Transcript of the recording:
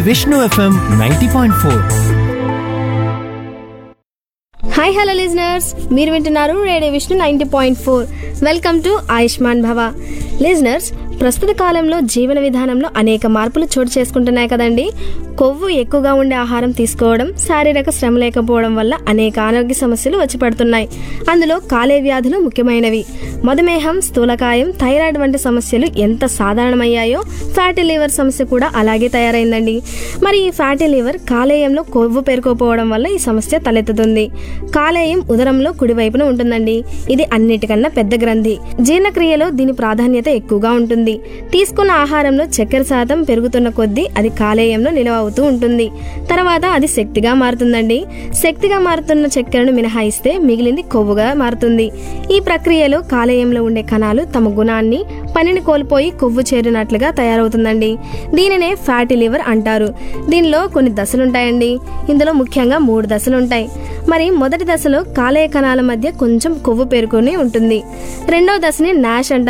Vishnu FM ninety point four hi hello listeners మీరు వింటున్నారు radio Vishnu ninety point four welcome to Ayushman Bhava listeners ప్రస్తుత కాలంలో జీవన విధానంలో అనేక మార్పులు చోటు చేసుకుంటున్నాయి కదండి కొవ్వు ఎక్కువగా ఉండే ఆహారం తీసుకోవడం శారీరక శ్రమ లేకపోవడం వల్ల అనేక ఆరోగ్య సమస్యలు వచ్చి పడుతున్నాయి అందులో కాలే వ్యాధులు ముఖ్యమైనవి మధుమేహం స్థూలకాయం థైరాయిడ్ వంటి సమస్యలు ఎంత సాధారణమయ్యాయో ఫ్యాటీ లివర్ సమస్య కూడా అలాగే తయారైందండి మరి ఈ ఫ్యాటీ లివర్ కాలేయంలో కొవ్వు పేరుకోపోవడం వల్ల ఈ సమస్య తలెత్తుతుంది కాలేయం ఉదరంలో కుడివైపున ఉంటుందండి ఇది అన్నిటికన్నా పెద్ద గ్రంథి జీర్ణక్రియలో దీని ప్రాధాన్యత ఎక్కువగా ఉంటుంది తీసుకున్న ఆహారంలో చక్కెర శాతం పెరుగుతున్న కొద్దీ అది కాలేయంలో నిల్వ అవుతూ ఉంటుంది తర్వాత అది శక్తిగా మారుతుందండి శక్తిగా మారుతున్న చక్కెరను మినహాయిస్తే మిగిలింది కొవ్వుగా మారుతుంది ఈ ప్రక్రియలో కాలేయంలో ఉండే కణాలు తమ గుణాన్ని పనిని కోల్పోయి కొవ్వు చేరినట్లుగా తయారవుతుందండి దీనినే ఫ్యాటీ లివర్ అంటారు దీనిలో కొన్ని దశలుంటాయండి ఇందులో ముఖ్యంగా మూడు దశలు ఉంటాయి మరి మొదటి దశలో కాలేయ కణాల మధ్య కొంచెం కొవ్వు పేరుకొని ఉంటుంది రెండవ దశని నాష్ అంటారు